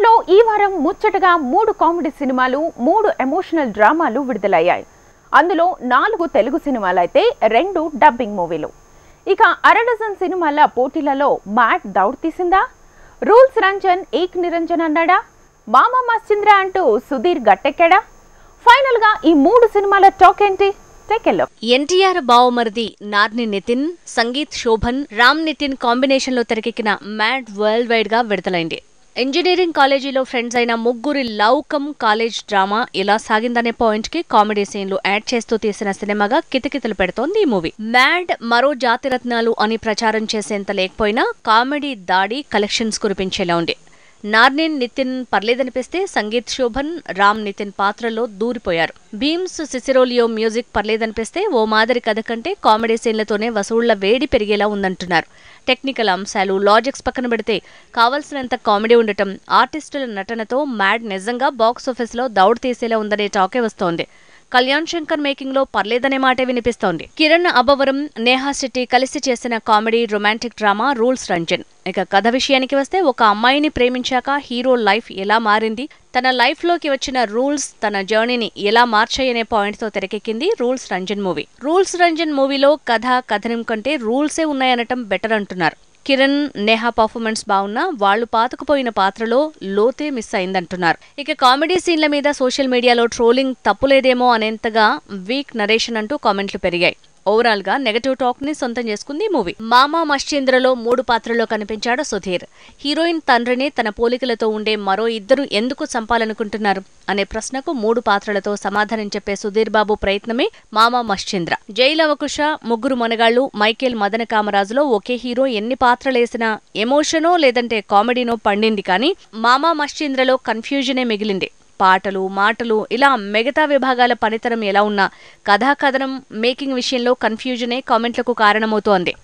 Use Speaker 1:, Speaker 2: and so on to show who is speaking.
Speaker 1: టాలీవుడ్ లో ఈ వారం ముచ్చటగా మూడు కామెడీ సినిమాలు మూడు ఎమోషనల్ డ్రామాలు విడుదలయ్యాయి అందులో నాలుగు తెలుగు సినిమాలైతే రెండు డబ్బింగ్ మూవీలు ఇక అరడజన్ సినిమాల పోటీలలో మ్యాట్ దౌడ్ తీసిందా రూల్స్ రంజన్ ఏక్ నిరంజన్ అన్నాడా మామ మశ్చింద్ర అంటూ సుధీర్ గట్టెక్కాడా ఫైనల్ గా ఈ మూడు సినిమాల టాక్ ఏంటి టేక్ ఎ లుక్
Speaker 2: ఎన్టీఆర్ బావమరిది నార్ని నితిన్ సంగీత్ శోభన్ రామ్ నితిన్ కాంబినేషన్ లో తెరకెక్కిన మ్యాడ్ వరల్డ్ వైడ్ గా విడుదలైంది ఇంజనీరింగ్ కాలేజీలో ఫ్రెండ్స్ అయిన ముగ్గురి లవ్ కమ్ కాలేజ్ డ్రామా ఇలా సాగిందనే పాయింట్ కి కామెడీ సీన్లు యాడ్ చేస్తూ తీసిన సినిమాగా కితకితలు పెడుతోంది ఈ మూవీ మ్యాడ్ మరో జాతిరత్నాలు అని ప్రచారం చేసేంత లేకపోయినా కామెడీ దాడి కలెక్షన్స్ కురిపించేలా ఉంది నార్నిన్ నితిన్ పర్లేదనిపిస్తే సంగీత్ శోభన్ రామ్ నితిన్ పాత్రలో దూరిపోయారు భీమ్స్ సిసిరోలియో మ్యూజిక్ పర్లేదనిపిస్తే ఓ మాదిరి కథ కంటే కామెడీ సీన్లతోనే వసూళ్ల వేడి పెరిగేలా ఉందంటున్నారు టెక్నికల్ అంశాలు లాజిక్స్ పక్కన పెడితే కావలసినంత కామెడీ ఉండటం ఆర్టిస్టుల నటనతో మ్యాడ్ నిజంగా బాక్స్ ఆఫీస్లో దౌడ్ తీసేలా ఉందనే టాకే వస్తోంది కళ్యాణ్ శంకర్ మేకింగ్ లో పర్లేదనే మాటే వినిపిస్తోంది కిరణ్ అబవరం నేహా శెట్టి కలిసి చేసిన comedy romantic drama rules Ranjan ఇక కథ విషయానికి వస్తే ఒక అమ్మాయిని ప్రేమించాక హీరో లైఫ్ ఎలా మారింది తన లైఫ్ లోకి వచ్చిన రూల్స్ తన జర్నీని ఎలా మార్చాయనే పాయింట్ తో తెరకెక్కింది rules Ranjan movie rules Ranjan మూవీలో కథ కథనం కంటే రూల్సే ఉన్నాయనటం బెటర్ అంటున్నారు కిరణ్ నేహా పర్ఫార్మెన్స్ బాగున్నా వాళ్లు పాతుకుపోయిన పాత్రలో లోతే మిస్ అయిందంటున్నారు ఇక కామెడీ సీన్ల మీద సోషల్ మీడియాలో ట్రోలింగ్ తప్పులేదేమో అనేంతగా వీక్ నరేషన్ అంటూ కామెంట్లు పెరిగాయి ఓవరాల్ గా నెగటివ్ టాక్ ని సొంతం చేసుకుంది ఈ మూవీ మామా మశ్చంద్రలో మూడు పాత్రల్లో కనిపించాడు సుధీర్ హీరోయిన్ తండ్రిని తన పోలికలతో ఉండే మరో ఇద్దరు ఎందుకు చంపాలనుకుంటున్నారు అనే ప్రశ్నకు మూడు పాత్రలతో సమాధానం చెప్పే సుధీర్ బాబు ప్రయత్నమే మామా మశ్చంద్ర జైలవకుశ ముగ్గురు మొనగాళ్లు మైకేల్ మదన కామరాజులో ఒకే హీరో ఎన్ని పాత్రలేసినా ఎమోషనో లేదంటే కామెడీనో పండింది కానీ మామా మశ్చంద్రలో కన్ఫ్యూజనే మిగిలింది పాటలు మాటలు ఇలా మిగతా విభాగాల పనితనం ఎలా ఉన్నా కథాకథనం మేకింగ్ విషయంలో కన్ఫ్యూజనే కామెంట్లకు కారణమవుతోంది